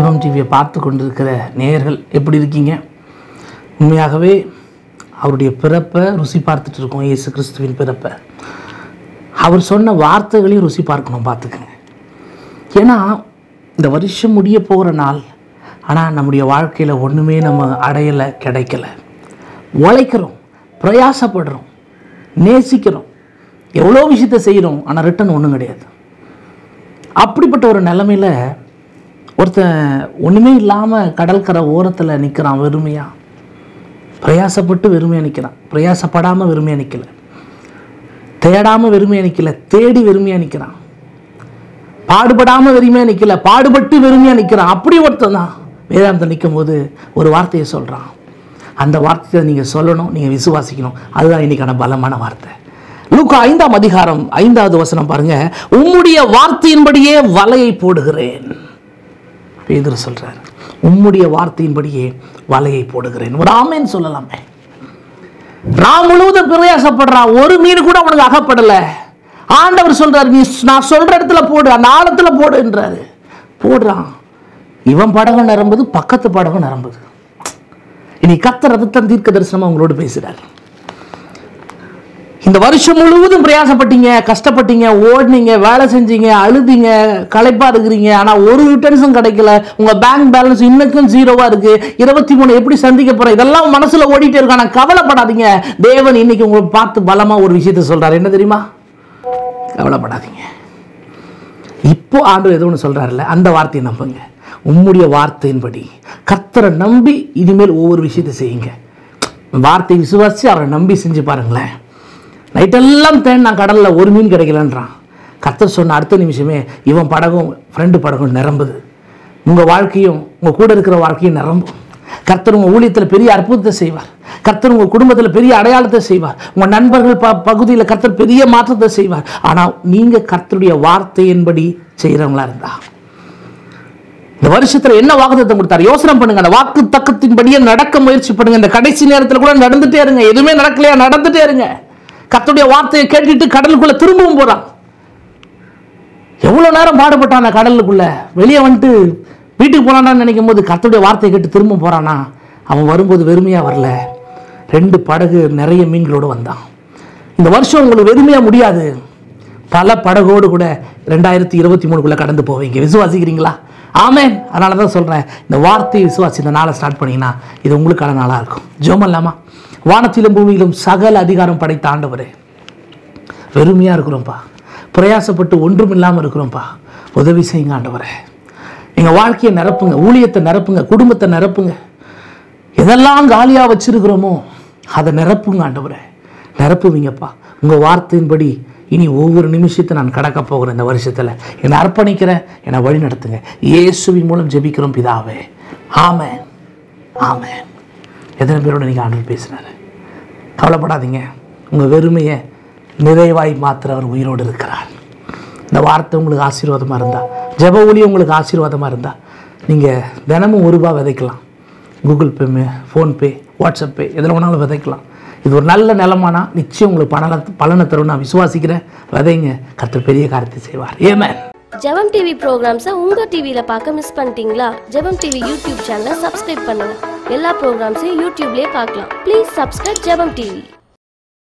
ஜெபம் டிவியை பார்த்து கொண்டிருக்கிற நேயர்கள் எப்படி இருக்கீங்க உண்மையாகவே அவருடைய பிறப்பை ருசி பார்த்துட்டு இருக்கோம் இயேசு கிறிஸ்துவின் பிறப்பை அவர் சொன்ன வார்த்தைகளையும் ருசி பார்க்கணும் பார்த்துக்கங்க ஏன்னா இந்த வருஷம் முடிய போகிற நாள் ஆனால் நம்முடைய வாழ்க்கையில் ஒன்றுமே நம்ம அடையலை கிடைக்கல உழைக்கிறோம் பிரயாசப்படுறோம் நேசிக்கிறோம் எவ்வளோ விஷயத்தை செய்கிறோம் ஆனால் ரிட்டன் ஒன்றும் கிடையாது அப்படிப்பட்ட ஒரு நிலமையில் ஒருத்தன் ஒன்றுமே இல்லாமல் கடற்கரை ஓரத்தில் நிற்கிறான் வெறுமையாக பிரயாசப்பட்டு வெறுமையாக நிற்கிறான் பிரயாசப்படாமல் வெறுமையாக நிற்கல தேடாமல் வெறுமையாக நிற்கல தேடி வெறுமையாக நிற்கிறான் பாடுபடாமல் வெறுமையாக நிற்கல பாடுபட்டு வெறுமையாக நிற்கிறான் அப்படி ஒருத்தன் தான் வேதாந்தம் நிற்கும் போது ஒரு வார்த்தையை சொல்கிறான் அந்த வார்த்தையை நீங்கள் சொல்லணும் நீங்கள் விசுவாசிக்கணும் அதுதான் இன்னைக்கான பலமான வார்த்தை லூக்கா ஐந்தாம் அதிகாரம் ஐந்தாவது வசனம் பாருங்க உம்முடைய வார்த்தையின்படியே வலையை போடுகிறேன் பேதுரு சொல்றார் உம்முடைய வார்த்தையின்படியே வலையை போடுகிறேன் ஒரு ஆமேன்னு சொல்லலாமே நான் முழுவதும் பிரயாசப்படுறான் ஒரு மீன் கூட அவனுக்கு அகப்படல ஆண்டவர் சொல்றாரு நீ நான் சொல்ற இடத்துல போடு அந்த ஆழத்துல போடுன்றாரு போடுறான் இவன் படகம் நிரம்புது பக்கத்து படகம் நிரம்புது இனி கத்த ரத்தம் தீர்க்க தரிசனமா உங்களோடு பேசுறாரு இந்த வருஷம் முழுவதும் பிரயாசப்பட்டீங்க கஷ்டப்பட்டீங்க ஓடுனீங்க வேலை செஞ்சீங்க அழுதீங்க களைப்பா இருக்கிறீங்க ஆனா ஒரு ரிட்டர்ன்ஸும் கிடைக்கல உங்க பேங்க் பேலன்ஸ் இன்னைக்கும் ஜீரோவா இருக்கு இருபத்தி மூணு எப்படி சந்திக்க போற இதெல்லாம் மனசுல ஓடிட்டே இருக்கு ஆனா கவலைப்படாதீங்க தேவன் இன்னைக்கு உங்களை பார்த்து பலமா ஒரு விஷயத்த சொல்றாரு என்ன தெரியுமா கவலைப்படாதீங்க இப்போ ஆண்டு ஏதோ ஒன்று சொல்றாருல்ல அந்த வார்த்தையை நம்புங்க உம்முடைய வார்த்தையின்படி கர்த்தரை நம்பி இனிமேல் ஒவ்வொரு விஷயத்தை செய்யுங்க வார்த்தையை விசுவாசிச்சு அவரை நம்பி செஞ்சு பாருங்களேன் நைட்டெல்லாம் தேன் நான் கடலில் ஒரு மீன் கிடைக்கலன்றான் கர்த்தர் சொன்ன அடுத்த நிமிஷமே இவன் படகும் ஃப்ரெண்டு படகும் நிரம்புது உங்கள் வாழ்க்கையும் உங்கள் கூட இருக்கிற வாழ்க்கையும் நிரம்பும் கர்த்தர் உங்கள் ஊழியத்தில் பெரிய அற்புதத்தை செய்வார் கர்த்தர் உங்கள் குடும்பத்தில் பெரிய அடையாளத்தை செய்வார் உங்கள் நண்பர்கள் ப பகுதியில் கர்த்தர் பெரிய மாற்றத்தை செய்வார் ஆனால் நீங்கள் கர்த்தருடைய வார்த்தையின்படி செய்கிறவங்களா இருந்தா இந்த வருஷத்துல என்ன வாக்குத்தத்தம் கொடுத்தாரு யோசனை பண்ணுங்க அந்த வாக்கு தக்கத்தின்படியே நடக்க முயற்சி பண்ணுங்க இந்த கடைசி நேரத்தில் கூட நடந்துட்டே இருங்க எதுவுமே நடக்கலையா நடந்துட்டே இருங்க கர்த்தருடைய வார்த்தையை கேட்டுட்டு கடலுக்குள்ள திரும்பவும் போறான் எவ்வளவு நேரம் பாடுபட்டான் அந்த கடலுக்குள்ள வெளியே வந்துட்டு வீட்டுக்கு போனான்னு நினைக்கும் போது கர்த்தருடைய வார்த்தையை கேட்டு திரும்ப போறானா அவன் வரும்போது வெறுமையா வரல ரெண்டு படகு நிறைய மீன்களோடு வந்தான் இந்த வருஷம் உங்களுக்கு வெறுமையா முடியாது பல படகோடு கூட ரெண்டாயிரத்தி இருபத்தி மூணுக்குள்ள கடந்து போவீங்க விசுவாசிக்கிறீங்களா ஆமேன் அதனால தான் சொல்கிறேன் இந்த வார்த்தையை விசுவாசி இந்த நாளை ஸ்டார்ட் பண்ணீங்கன்னா இது உங்களுக்கான நாளாக இருக்கும் ஜோம் இல்லாமா வானத்திலும் பூமியிலும் சகல அதிகாரம் படைத்த ஆண்டவரே வெறுமையாக இருக்கிறோம்ப்பா பிரயாசப்பட்டு ஒன்றும் இல்லாமல் இருக்கிறோம்ப்பா உதவி செய்யுங்க ஆண்டவரே எங்கள் வாழ்க்கையை நிரப்புங்க ஊழியத்தை நிரப்புங்க குடும்பத்தை நிரப்புங்க எதெல்லாம் காலியாக வச்சிருக்கிறோமோ அதை நிரப்புங்க ஆண்டவரே நிரப்புவீங்கப்பா உங்கள் வார்த்தையின்படி இனி ஒவ்வொரு நிமிஷத்தை நான் கடக்க போகிறேன் இந்த வருஷத்தில் என்னை அர்ப்பணிக்கிறேன் என்னை வழி நடத்துங்க இயேசுவின் மூலம் ஜெபிக்கிறோம் பிதாவே ஆமென் ஆமென் எத்தனை பேரோட நீங்கள் ஆண்டவர் பேசுகிறாரு கவலைப்படாதீங்க உங்கள் வெறுமையை நிறைவாய் மாத்திர அவர் உயிரோடு இருக்கிறார் இந்த வார்த்தை உங்களுக்கு ஆசீர்வாதமாக இருந்தால் ஜெப ஒளி உங்களுக்கு ஆசீர்வாதமாக இருந்தால் நீங்கள் தினமும் ஒரு ரூபா விதைக்கலாம் Google Pay PhonePe WhatsApp Pay எதில் வேணாலும் விதைக்கலாம் இது ஒரு நல்ல நிலமானா நிச்சயம் உங்களுக்கு பண பலனை தரும் நான் விசுவாசிக்கிறேன் விதைங்க கர்த்தர் பெரிய காரியத்தை செய்வார் ஏமேன் ஜெபம் டிவி ப்ரோக்ராம்ஸை உங்க டிவியில பார்க்க மிஸ் பண்ணிட்டீங்களா ஜெபம் டிவி யூடியூப் சேனலை சப்ஸ்கிரைப் பண்ணுங்க எல்லா ப்ரோக்ராம்ஸையும் யூடியூப்லயே பார்க்கலாம் ப்ளீஸ் சப்ஸ்கிரைப் ஜெபம் டிவி